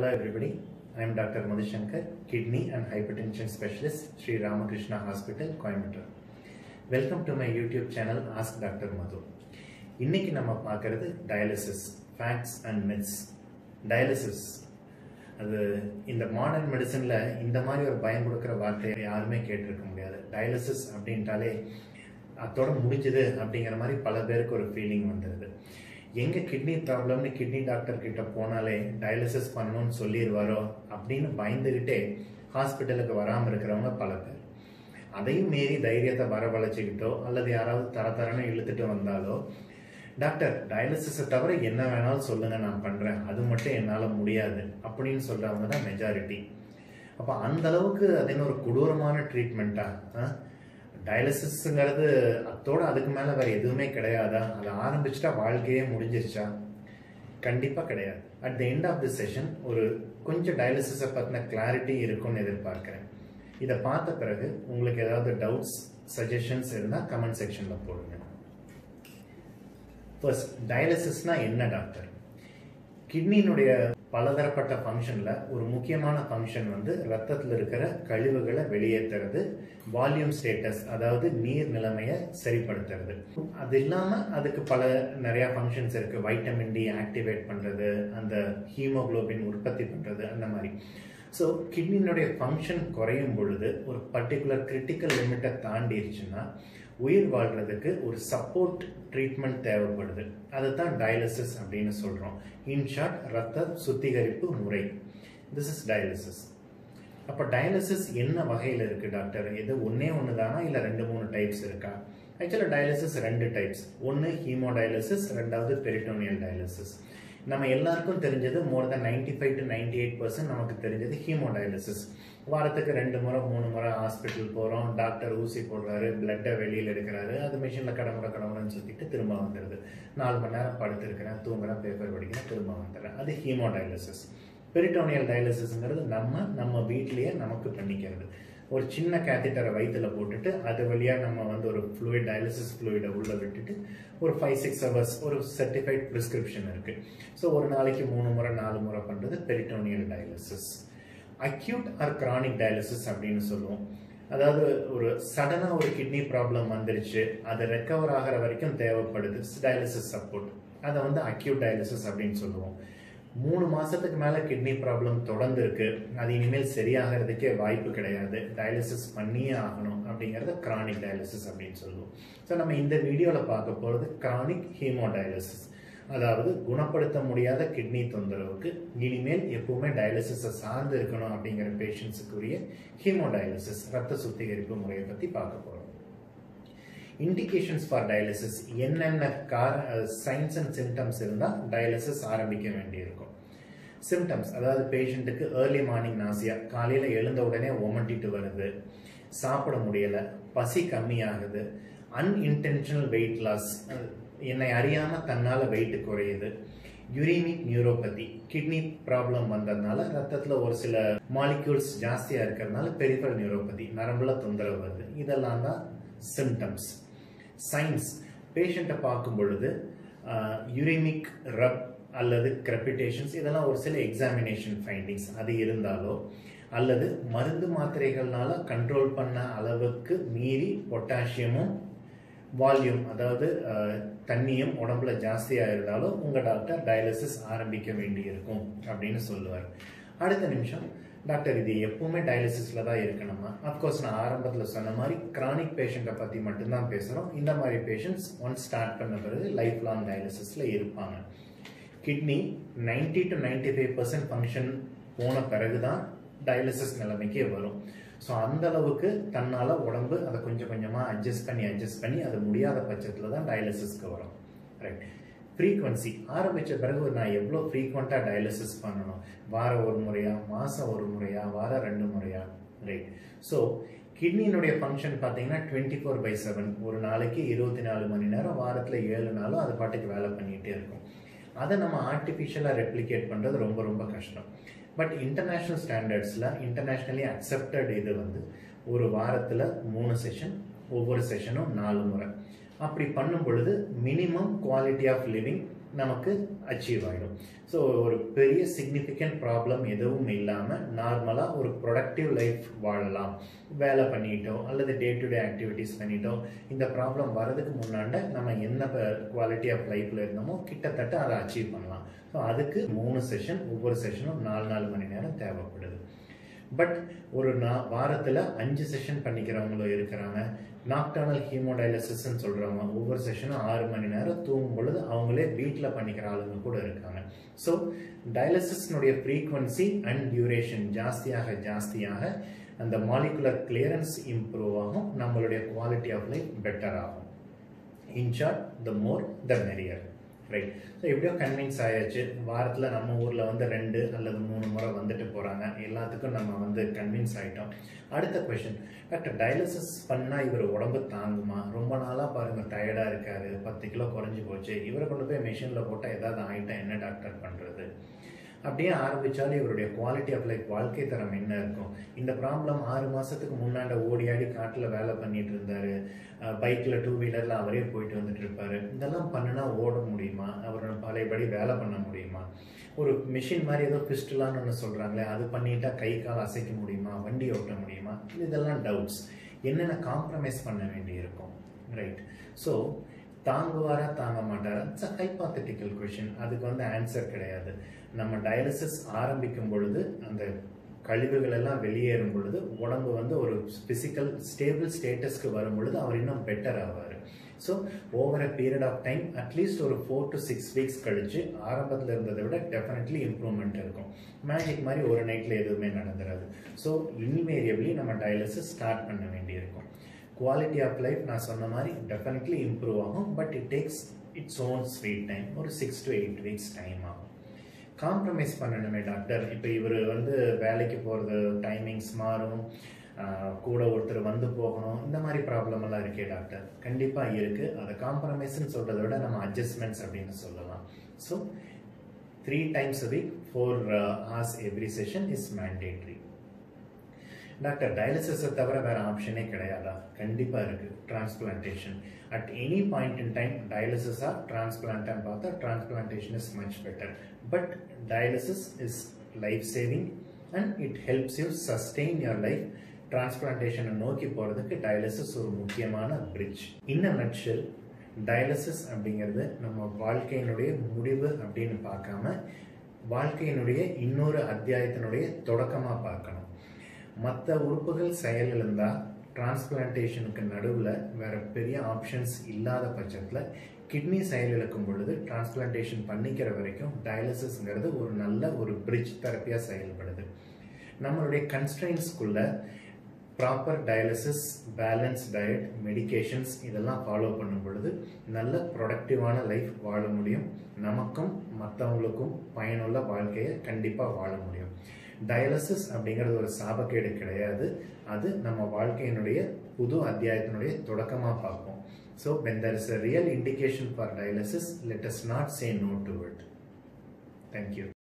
Hello everybody, I am Dr. Madhushankar, kidney and hypertension specialist, Sri Ramakrishna Hospital, Coimbatore. Welcome to my YouTube channel ask doctor Madhu இன்னைக்கு நம்ம பார்க்கறது dialysis facts and myths dialysis அது இந்த modern மெடிசனில் இந்த மாதிரி ஒரு பயம் கொடுக்குற வார்த்தையை யாருமே கேட்டிருக்க முடியாது டயாலிசிஸ் அப்படின்ட்டாலே அதோட முடிஞ்சுது அப்படிங்கிற மாதிரி பல பேருக்கு ஒரு ஃபீலிங் வந்துடுது எங்க கிட்னி ப்ராப்ளம்னு கிட்னி டாக்டர் கிட்ட போனாலே டயாலிசிஸ் பண்ணணும்னு சொல்லிடுவாரோ அப்படின்னு பயந்துகிட்டே ஹாஸ்பிட்டலுக்கு வராமல் இருக்கிறவங்க பல பேர் அதையும் மீறி தைரியத்தை வரவழைச்சிக்கிட்டோ அல்லது யாராவது தர தரன்னு இழுத்துட்டு வந்தாலோ டாக்டர் டயாலிசிஸை தவிர என்ன வேணாலும் சொல்லுங்க நான் பண்றேன் அது மட்டும் என்னால் முடியாது அப்படின்னு சொல்றவங்க தான் மெஜாரிட்டி அப்போ அந்த அளவுக்கு அது என்ன ஒரு கொடூரமான ட்ரீட்மெண்ட்டா டயாலிசிஸ்ங்கிறது அத்தோட அதுக்கு மேலே வேற எதுவுமே கிடையாதா அதை ஆரம்பிச்சிட்டா வாழ்க்கையே முடிஞ்சிருச்சா கண்டிப்பாக கிடையாது at the end of the session ஒரு கொஞ்சம் டயாலிசிஸை பற்றின கிளாரிட்டி இருக்கும்னு எதிர்பார்க்குறேன் இதை பார்த்த பிறகு உங்களுக்கு ஏதாவது டவுட்ஸ் சஜஷன்ஸ் இருந்தால் கமெண்ட் செக்ஷனில் போடுங்க ஃபர்ஸ்ட் டயாலிசிஸ்னா என்ன டாக்டர் கிட்னியினுடைய பலதரப்பட்ட ஃபங்க்ஷனில் ஒரு முக்கியமான ஃபங்க்ஷன் வந்து ரத்தத்தில் இருக்கிற கழிவுகளை வெளியேற்றுறது வால்யூம் ஸ்டேட்டஸ் அதாவது நீர் நிலைமையை சரிப்படுத்துறது அது இல்லாமல் அதுக்கு பல நிறையா ஃபங்க்ஷன்ஸ் இருக்குது வைட்டமின் டி ஆக்டிவேட் பண்ணுறது அந்த ஹீமோக்ளோபின் உற்பத்தி பண்ணுறது அந்த மாதிரி ஸோ கிட்னியினுடைய ஃபங்க்ஷன் குறையும் பொழுது ஒரு பர்டிகுலர் கிரிட்டிக்கல் லிமிட்டை தாண்டிடுச்சுன்னா உயிர் வாழ்றதுக்கு ஒரு சப்போர்ட் ட்ரீட்மெண்ட் தேவைப்படுது அதை தான் டயாலிசிஸ் அப்படின்னு சொல்கிறோம் இன்ஷார்ட் ரத்த சுத்திகரிப்பு முறை திஸ் இஸ் டயாலிசிஸ் அப்போ டயாலிசிஸ் என்ன வகையில் இருக்குது டாக்டர் இது ஒன்றே ஒன்று தானா இல்லை ரெண்டு மூணு டைப்ஸ் இருக்கா ஆக்சுவலாக டயாலிசிஸ் ரெண்டு டைப்ஸ் ஒன்று ஹீமோ டயாலிசிஸ் ரெண்டாவது பெரிட்டோனியல் டயாலிசிஸ் நம்ம எல்லாருக்கும் தெரிஞ்சது more then ninety five to ninety eight percent நமக்கு தெரிஞ்சது ஹீமோடயாலிசிஸ் வாரத்துக்கு ரெண்டு முறை மூணு முறை ஹாஸ்பிட்டல் போகிறோம் டாக்டர் ஊசி போடுறாரு பிளட்டை வெளியில் எடுக்கிறாரு அது மிஷினில் கடமுறை கடமுறைன்னு சுற்றிட்டு திரும்ப வந்துடுது நாலு மணி நேரம் படுத்திருக்கிறேன் தூங்குறேன் பேப்பர் படிக்கிறேன் திரும்ப வந்துடுறேன் அது ஹீமோடயாலிசிஸ் பெரிட்டோனியல் டயாலிசிஸ்ங்கிறது நம்ம நம்ம வீட்லேயே நமக்கு பண்ணிக்கிறது ஒரு சின்ன கேத்திட்டரை வயிற்றுல போட்டுட்டு அது வழியாக நம்ம வந்து ஒரு ஃப்ளூயிட் டயாலிசிஸ் ஃப்ளூயிடை உள்ளே விட்டுட்டு ஒரு ஃபைவ் சிக்ஸ் ஹவர்ஸ் ஒரு சர்டிஃபைட் ப்ரிஸ்கிரிப்ஷன் இருக்குது ஸோ ஒரு நாளைக்கு மூணு முறை நாலு முறை பண்ணுறது peritoneal dialysis acute or chronic dialysis அப்படின்னு சொல்லுவோம் அதாவது ஒரு சடனாக ஒரு கிட்னி ப்ராப்ளம் வந்துருச்சு அது ரெக்கவர் ஆகிற வரைக்கும் தேவைப்படுது டயாலிசிஸ் சப்போர்ட் அதை வந்து அக்யூட் டயாலிசிஸ் அப்படின்னு சொல்லுவோம் மூணு மாசத்துக்கு மேல கிட்னி ப்ராப்ளம் தொடர்ந்து இருக்கு அது இனிமேல் சரியாகிறதுக்கே வாய்ப்பு கிடையாது டயாலிசிஸ் பண்ணியே ஆகணும் அப்படிங்கறத கிரானிக் டயாலிசிஸ் அப்படின்னு சொல்லுவோம் ஸோ நம்ம இந்த வீடியோவில் பார்க்க போகிறது கிரானிக் ஹீமோ டயாலிசிஸ் அதாவது குணப்படுத்த முடியாத கிட்னி தொந்தரவுக்கு இனிமேல் எப்பவுமே டயாலிசிஸை சார்ந்து இருக்கணும் அப்படிங்கிற பேஷண்ட்ஸுக்குரிய ஹீமோ டயாலிசிஸ் ரத்த சுத்திகரிப்பு முறையை பற்றி பார்க்க போகிறோம் இண்டிகேஷன்ஸ் ஃபார் டயாலிசிஸ் என்னென்ன கார சைன்ஸ் அண்ட் சிம்டம்ஸ் இருந்தால் டயாலிசிஸ் ஆரம்பிக்க வேண்டியிருக்கும் சிம்டம்ஸ் அதாவது பேஷண்ட்டுக்கு ஏர்லி மார்னிங் நாசியா காலையில் எழுந்த உடனே ஒமட்டிட்டு வருது சாப்பிட முடியலை பசி கம்மியாகுது அன்இன்டென்ஷனல் வெயிட் லாஸ் என்னை அறியாமல் தன்னால் வெயிட் குறையுது யூரிமிக் நியூரோபதி கிட்னி ப்ராப்ளம் வந்ததுனால ரத்தத்தில் ஒரு சில மாலிக்யூல்ஸ் ஜாஸ்தியாக இருக்கிறதுனால பெரிஃபல் நியூரோபதி நரம்புல தொந்தரவு வருது இதெல்லாம் தான் சிம்டம்ஸ் சயின்ஸ் பேஷண்ட்டை பார்க்கும் பொழுது யூரிமிக் ரப் அல்லது கிரெபிடேஷன்ஸ் இதெல்லாம் ஒரு சில எக்ஸாமினேஷன் ஃபைண்டிங்ஸ் அது இருந்தாலோ அல்லது மருந்து மாத்திரைகள்னால கண்ட்ரோல் பண்ண அளவுக்கு மீறி பொட்டாசியமும் வால்யூம் அதாவது தண்ணியும் உடம்புல ஜாஸ்தியாக இருந்தாலும் உங்கள் டாக்டர் டயாலிசிஸ் ஆரம்பிக்க வேண்டியிருக்கும் அப்படின்னு சொல்லுவார் அடுத்த நிமிஷம் டாக்டர் இது எப்பவுமே டயாலிசிஸில் தான் இருக்கணுமா அஃப்கோர்ஸ் நான் ஆரம்பத்தில் சொன்ன மாதிரி கிரானிக் பேஷண்ட்டை பற்றி மட்டும்தான் பேசுகிறோம் இந்த மாதிரி பேஷண்ட்ஸ் ஒன்ஸ் ஸ்டார்ட் பண்ண பிறகு லைஃப் லாங் டயாலிசிஸில் இருப்பாங்க kidney ninety two ninety five percent function போன பிறகு தான் டயாலிசிஸ் நிலைமைக்கே வரும் ஸோ அந்த அளவுக்கு தன்னால் உடம்பு அதை கொஞ்சம் கொஞ்சமாக அட்ஜஸ்ட் பண்ணி அட்ஜஸ்ட் பண்ணி அது முடியாத பட்சத்தில் தான் டயாலிசிஸ்க்கு வரும் ரைட் ஃப்ரீக்வன்சி ஆரம்பித்த பிறகு நான் எவ்வளோ ஃப்ரீக்வெண்ட்டாக டயாலிசிஸ் பண்ணணும் வாரம் ஒரு முறையா மாதம் ஒரு முறையா வாரம் ரெண்டு முறையா ரைட் ஸோ கிட்னியினுடைய ஃபங்க்ஷன் பார்த்தீங்கன்னா டுவெண்ட்டி ஃபோர் பை செவன் ஒரு நாளைக்கு இருபத்தி நாலு மணி நேரம் வாரத்தில் ஏழு நாளும் அது பாட்டுக்கு வேலை பண்ணிகிட்டே இருக்கும் அதை நம்ம ஆர்டிஃபிஷியலாக ரெப்ளிகேட் பண்ணுறது ரொம்ப ரொம்ப கஷ்டம் பட் இன்டர்நேஷ்னல் ஸ்டாண்டர்ட்ஸில் இன்டர்நேஷ்னலி அக்செப்டட் இது வந்து ஒரு வாரத்தில் மூணு செஷன் ஒவ்வொரு செஷனும் நாலு முறை அப்படி பண்ணும் பொழுது மினிமம் குவாலிட்டி ஆஃப் லிவிங் நமக்கு அச்சீவ் ஆகிடும் ஸோ ஒரு பெரிய சிக்னிஃபிகண்ட் ப்ராப்ளம் எதுவும் இல்லாமல் நார்மலாக ஒரு ப்ரொடக்டிவ் லைஃப் வாழலாம் வேலை பண்ணிட்டோ அல்லது டே டு டே ஆக்டிவிட்டீஸ் பண்ணிட்டோ இந்த ப்ராப்ளம் வரதுக்கு முன்னாண்ட நம்ம என்ன குவாலிட்டி ஆஃப் லைஃப்பில் இருந்தோமோ கிட்டத்தட்ட அதை அச்சீவ் பண்ணலாம் ஸோ அதுக்கு மூணு செஷன் ஒவ்வொரு செஷனும் நாலு நாலு மணி நேரம் தேவைப்படுது பட் ஒரு நா வாரத்தில் அஞ்சு செஷன் பண்ணிக்கிறவங்களும் இருக்கிறாங்க நாக்டர்னல் ஹீமோடைலசிஸ்ன்னு சொல்கிறவங்க ஒவ்வொரு செஷனும் ஆறு மணி நேரம் தூங்கும் பொழுது அவங்களே வீட்டில் பண்ணிக்கிற ஆளுங்க கூட இருக்காங்க ஸோ டயாலிசிஸ்னுடைய ஃப்ரீக்வன்சி அண்ட் டியூரேஷன் ஜாஸ்தியாக ஜாஸ்தியாக அந்த மாலிகுலர் கிளியரன்ஸ் இம்ப்ரூவ் ஆகும் நம்மளுடைய குவாலிட்டி ஆஃப் லைஃப் பெட்டர் ஆகும் in short the more the merrier right so எப்படியோ கன்வின்ஸ் ஆயாச்சு வாரத்தில் நம்ம ஊரில் வந்து ரெண்டு அல்லது மூணு முறை வந்துட்டு போகிறாங்க எல்லாத்துக்கும் நம்ம வந்து கன்வின்ஸ் ஆகிட்டோம் அடுத்த கொஷின் டாக்டர் டயாலிசிஸ் பண்ணால் இவர் உடம்பு தாங்குமா ரொம்ப நாளாக பாருங்கள் டயர்டாக இருக்காரு பத்து கிலோ குறைஞ்சி போச்சு இவரை கொண்டு போய் மிஷினில் போட்டால் ஏதாவது ஆகிட்டா என்ன டாக்டர் பண்ணுறது அப்படியே ஆரம்பித்தாலும் இவருடைய குவாலிட்டி ஆஃப் லைஃப் வாழ்க்கை தரம் என்ன இருக்கும் இந்த ப்ராப்ளம் ஆறு மாதத்துக்கு முன்னாண்ட ஓடி ஆடி காட்டில் வேலை பண்ணிட்டு இருந்தார் பைக்கில் டூ வீலரில் அவரே போயிட்டு வந்துட்டு இருப்பார் இதெல்லாம் பண்ணுனா ஓட முடியுமா அவரோட பழையபடி வேலை பண்ண முடியுமா ஒரு மிஷின் மாதிரி ஏதோ பிஸ்டலான்னு ஒன்று சொல்கிறாங்களே அது பண்ணிட்டா கை கால் அசைக்க முடியுமா வண்டி ஓட்ட முடியுமா இதெல்லாம் டவுட்ஸ் என்னென்ன காம்ப்ரமைஸ் பண்ண வேண்டி இருக்கும் ரைட் ஸோ தாங்குவாரா தாங்க மாட்டாரா இட்ஸ் அ ஹைபாத்தட்டிக்கல் கொஷின் அதுக்கு வந்து ஆன்சர் கிடையாது நம்ம டயாலிசிஸ் ஆரம்பிக்கும் பொழுது அந்த கழிவுகள் எல்லாம் வெளியேறும் பொழுது உடம்பு வந்து ஒரு பிசிக்கல் ஸ்டேபிள் ஸ்டேட்டஸ்க்கு வரும் பொழுது அவர் இன்னும் பெட்டர் ஆவார் so over a period of time at least ஒரு ஃபோர் டு சிக்ஸ் வீக்ஸ் கழிச்சு ஆரம்பத்தில் இருந்ததை விட டெஃபினெட்லி இம்ப்ரூவ்மெண்ட் இருக்கும் மேஜிக் மாதிரி ஒரு நைட்டில் எதுவுமே நடந்துடாது ஸோ இன்வேரியபிளி நம்ம டயாலிசிஸ் ஸ்டார்ட் பண்ண வேண்டியிருக்கும் குவாலிட்டி ஆஃப் லைஃப் நான் சொன்ன மாதிரி டெஃபினெட்லி இம்ப்ரூவ் ஆகும் but it takes its own sweet time ஒரு six to eight weeks time ஆகும் காம்ப்ரமைஸ் பண்ணணுமே டாக்டர் இப்போ இவர் வந்து வேலைக்கு போகிறது டைமிங்ஸ் மாறும் கூட ஒருத்தர் வந்து போகணும் இந்த மாதிரி ப்ராப்ளம் எல்லாம் இருக்கே டாக்டர் கண்டிப்பாக இருக்குது அதை காம்ப்ரமைஸ்ன்னு சொல்கிறத விட நம்ம அட்ஜஸ்ட்மெண்ட்ஸ் அப்படின்னு சொல்லலாம் so three times a week four hours every session is mandatory doctor டயாலிசிஸை தவிர வேற ஆப்ஷனே கிடையாதா கண்டிப்பாக இருக்குது transplantation at any point in time டயாலிசிஸா டிரான்ஸ்பிளான்டான்னு பார்த்தா transplantation is much better but dialysis is life saving and it helps you sustain your life டிரான்ஸ்பிளான்டேஷனை நோக்கி போகிறதுக்கு டயாலிசிஸ் ஒரு முக்கியமான பிரிட்ஜ் இன்ன நட்ஷல் டயாலிசிஸ் அப்படிங்கிறது நம்ம வாழ்க்கையினுடைய முடிவு அப்படின்னு பார்க்காம வாழ்க்கையினுடைய இன்னொரு அத்தியாயத்தினுடைய தொடக்கமாக பார்க்கணும் மற்ற உறுப்புகள் செயலிழந்தால் டிரான்ஸ்பிளான்டேஷனுக்கு நடுவில் வேற பெரிய ஆப்ஷன்ஸ் இல்லாத பட்சத்தில் கிட்னி செயலிழக்கும் பொழுது டிரான்ஸ்பிளான்டேஷன் பண்ணிக்கிற வரைக்கும் டயாலிசிஸ்ங்கிறது ஒரு நல்ல ஒரு பிரிட்ஜ் தெரப்பியாக செயல்படுது நம்மளுடைய கன்ஸ்ட்ரெயின்ஸ்குள்ள proper dialysis balance diet medications இதெல்லாம் ஃபாலோ பண்ணும் பொழுது நல்ல ப்ரொடக்டிவான லைஃப் வாழ முடியும் நமக்கும் மற்றவங்களுக்கும் பயனுள்ள வாழ்க்கையை கண்டிப்பாக வாழ முடியும் டயாலிசிஸ் அப்படிங்கிறது ஒரு சாபக்கேடு கிடையாது அது நம்ம வாழ்க்கையினுடைய புது அத்தியாயத்தினுடைய தொடக்கமாக பார்ப்போம் so when there is a real indication for dialysis let us not say no to it thank you